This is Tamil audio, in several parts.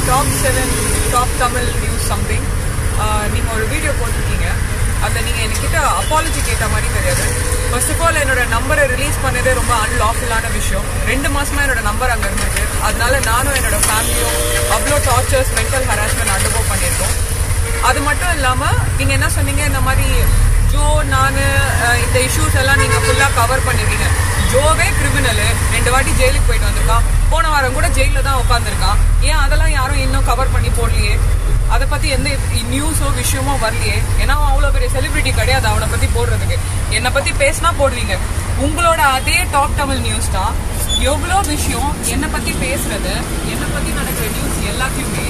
top seven top Tamil news something நீங்கள் ஒரு வீடியோ போட்டிருக்கீங்க அதில் நீங்கள் என்கிட்ட அப்பாலஜி கேட்ட மாதிரி தெரியாது ஃபர்ஸ்ட் ஆஃப் ஆல் என்னோட நம்பரை ரிலீஸ் பண்ணதே ரொம்ப அன்லாஃபுல்லான விஷயம் ரெண்டு மாசமா என்னோட நம்பர் அங்கே இருந்திருக்கு அதனால நானும் என்னோட ஃபேமிலியும் அவ்வளோ டார்ச்சர்ஸ் மென்டல் ஹராஸ்மெண்ட் அனுபவம் பண்ணியிருக்கோம் அது மட்டும் இல்லாமல் நீங்கள் என்ன சொன்னீங்க இந்த மாதிரி ஜோ நான் இந்த இஷ்யூஸ் எல்லாம் நீங்கள் ஃபுல்லாக கவர் பண்ணிருக்கீங்க ஜோவே கிரிமினலு ரெண்டு வாட்டி ஜெயிலுக்கு போயிட்டு வந்திருக்கான் போன வாரம் கூட ஜெயிலில் தான் உட்காந்துருக்கான் ஏன் அதெல்லாம் யாரும் இன்னும் கவர் பண்ணி போடலையே அதை பத்தி எந்த நியூஸோ விஷயமோ வரலையே ஏன்னா அவன் அவ்வளோ பெரிய செலிபிரிட்டி கிடையாது அவனை பத்தி போடுறதுக்கு என்னை பத்தி பேசினா போடுவீங்க உங்களோட அதே டாப் தமிழ் நியூஸ் தான் எவ்வளோ விஷயம் என்னை பத்தி பேசுறது என்னை பத்தி நடக்கிற நியூஸ் எல்லாத்தையுமே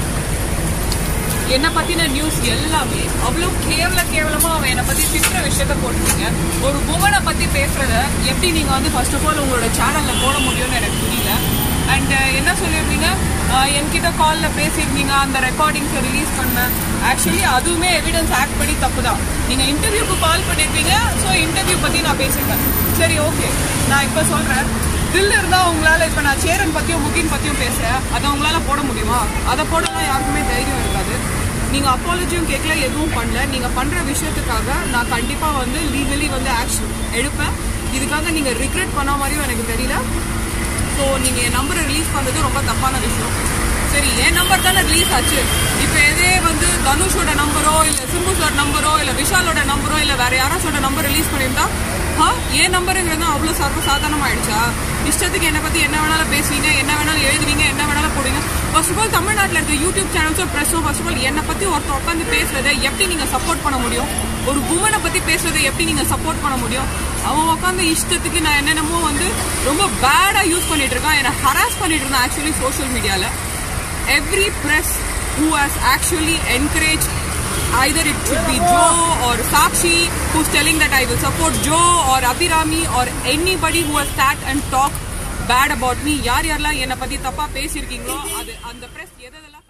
என்னை பத்தின நியூஸ் எல்லாமே அவ்வளோ கேவல கேவலமா அவன் என்னை பத்தி திட்டுற விஷயத்த போட்டுருக்கீங்க ஒரு உமனை பத்தி பேசுறத எப்படி நீங்க வந்து ஃபர்ஸ்ட் ஆஃப் ஆல் உங்களோட சேனல்ல போட முடியும்னு எனக்கு புரியல அண்ட் என்ன சொல்லியிருந்தீங்க ஆஹ் என்கிட்ட கால்ல பேசியிருந்தீங்க அந்த ரெக்கார்டிங்ஸை ரிலீஸ் பண்ணேன் ஆக்சுவலி அதுவுமே எவிடன்ஸ் ஆக்ட் பண்ணி தப்பு தான் நீங்க இன்டர்வியூக்கு கால் பண்ணிருப்பீங்க ஸோ இன்டர்வியூ பத்தி நான் பேசியிருக்கேன் சரி ஓகே நான் இப்போ சொல்றேன் தில் இருந்தா உங்களால இப்ப நான் சேரன் பத்தியும் புக்கின் பத்தியும் பேசுறேன் அதை உங்களால போட முடியுமா அதை போடலாம் யாருக்குமே தைரியம் இருக்காது நீங்க அப்பாலஜியும் கேட்கல எதுவும் பண்ணல நீங்க பண்ற விஷயத்துக்காக நான் கண்டிப்பா வந்து லீகலி வந்து ஆக்ஷன் எடுப்பேன் இதுக்காக நீங்க ரிக்ரெட் பண்ண மாதிரியும் எனக்கு தெரியல ஸோ நீங்க என் நம்பரை ரிலீஸ் பண்றது ரொம்ப தப்பான விஷயம் சரி என் நம்பர் தானே ரிலீஸ் ஆச்சு இப்போ எதே வந்து தனுஷோட நம்பரோ இல்ல சிம்புஸோட நம்பரோ இல்ல விஷாலோட நம்பரோ இல்ல வேற யாராச்சோட நம்பர் ரிலீஸ் பண்ணியிருந்தா ஆ என் நம்பருங்கிறது அவ்வளோ சர்வ சாதாரணமாயிடுச்சா இஷ்டத்துக்கு என்னை பத்தி என்ன வேணாலும் பேசுவீங்க என்ன வேணாலும் எழுதுவீங்க என்ன வேணாலும் போடுவீங்க ஃபர்ஸ்ட் ஆஃப் ஆல் தமிழ்நாட்டில் இருக்க யூடியூப் சேனல்ஸும் ப்ரெஸ்ஸும் ஃபர்ஸ்ட் ஆஃப் ஆல் என்னை பத்தி ஒருத்தர் உட்காந்து பேசுறதை எப்படி நீங்க சப்போர்ட் பண்ண முடியும் ஒரு உமனை பத்தி பேசுறதை எப்படி நீங்க சப்போர்ட் பண்ண முடியும் அவன் உட்காந்து இஷ்டத்துக்கு நான் என்னென்னமோ வந்து ரொம்ப பேடா யூஸ் பண்ணிட்டு இருக்கான் என்னை ஹராஸ் பண்ணிட்டு இருந்தான் ஆக்சுவலி சோஷியல் மீடியால every press who has actually encouraged either it should be Joe or Sakshi who's telling that I will support Joe or Abhirami or anybody who has sat and talked bad about me யார் யாரெல்லாம் என்னை பத்தி தப்பா பேசியிருக்கீங்களோ அது அந்த press எதெல்லாம்